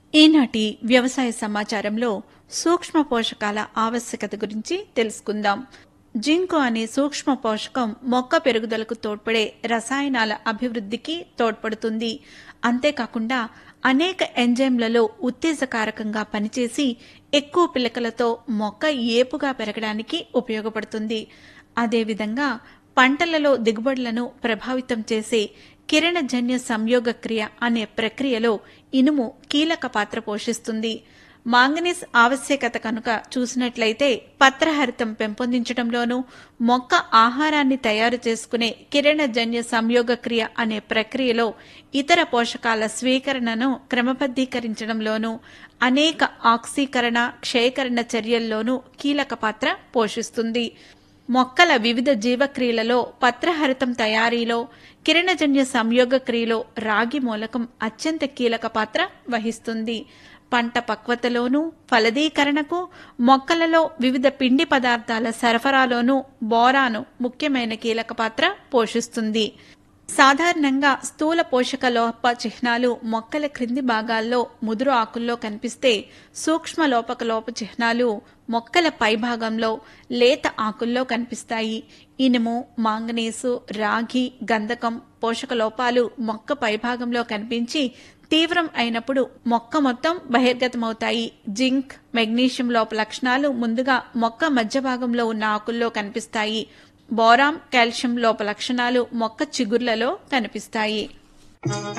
ఈనాటి వ్యవసాయ సమాచారంలో సూక్ష్మ పోషకాల ఆవశ్యకత గురించి తెలుసుకుందాం జింకు అనే సూక్ష్మ పోషకం మొక్క పెరుగుదలకు తోడ్పడే రసాయనాల అభివృద్ధికి తోడ్పడుతుంది అంతేకాకుండా అనేక ఎంజైమ్లలో ఉత్తేజకారకంగా పనిచేసి ఎక్కువ పిలకలతో మొక్క ఏపుగా పెరగడానికి ఉపయోగపడుతుంది అదేవిధంగా పంటలలో దిగుబడులను ప్రభావితం చేసే కిరణజన్య సంయోగ క్రియ అనే ప్రక్రియలో ఇనుము కీలక పాత్ర పోషిస్తుంది మాంగనీస్ ఆవశ్యకత కనుక చూసినట్లయితే పత్రహరితం పెంపొందించడంలోనూ మొక్క ఆహారాన్ని తయారు చేసుకునే కిరణజన్య సంయోగ క్రియ అనే ప్రక్రియలో ఇతర పోషకాల స్వీకరణను క్రమబద్ధీకరించడంలోనూ అనేక ఆక్సీకరణ క్షయకరణ చర్యల్లోనూ కీలక పాత్ర పోషిస్తుంది మొక్కల వివిధ జీవక్రియలలో పత్రహరితం తయారీలో కిరణజన్య సంయోగ క్రియలో రాగి మూలకం అత్యంత కీలక పాత్ర వహిస్తుంది పంట పక్వతలోనూ ఫలదీకరణకు మొక్కలలో వివిధ పిండి పదార్థాల సరఫరాలోనూ బోరాను ముఖ్యమైన కీలక పాత్ర పోషిస్తుంది సాధారణంగా స్థూల పోషక లోప చిహ్నాలు మొక్కల క్రింది భాగాల్లో ముదురు ఆకుల్లో కనిపిస్తే సూక్ష్మ లోపక లోప చిహ్నాలు మొక్కల పైభాగంలో లేత ఆకుల్లో కనిపిస్తాయి ఇనుము మాంగనీసు రాగి గంధకం పోషక లోపాలు మొక్క పైభాగంలో కనిపించి తీవ్రం అయినప్పుడు మొక్క మొత్తం బహిర్గతమవుతాయి జింక్ మెగ్నీషియం లోప లక్షణాలు ముందుగా మొక్క మధ్య భాగంలో ఉన్న ఆకుల్లో కనిపిస్తాయి బోరాం కాల్షియం లోప లక్షణాలు మొక్క చిగుర్లలో కనిపిస్తాయి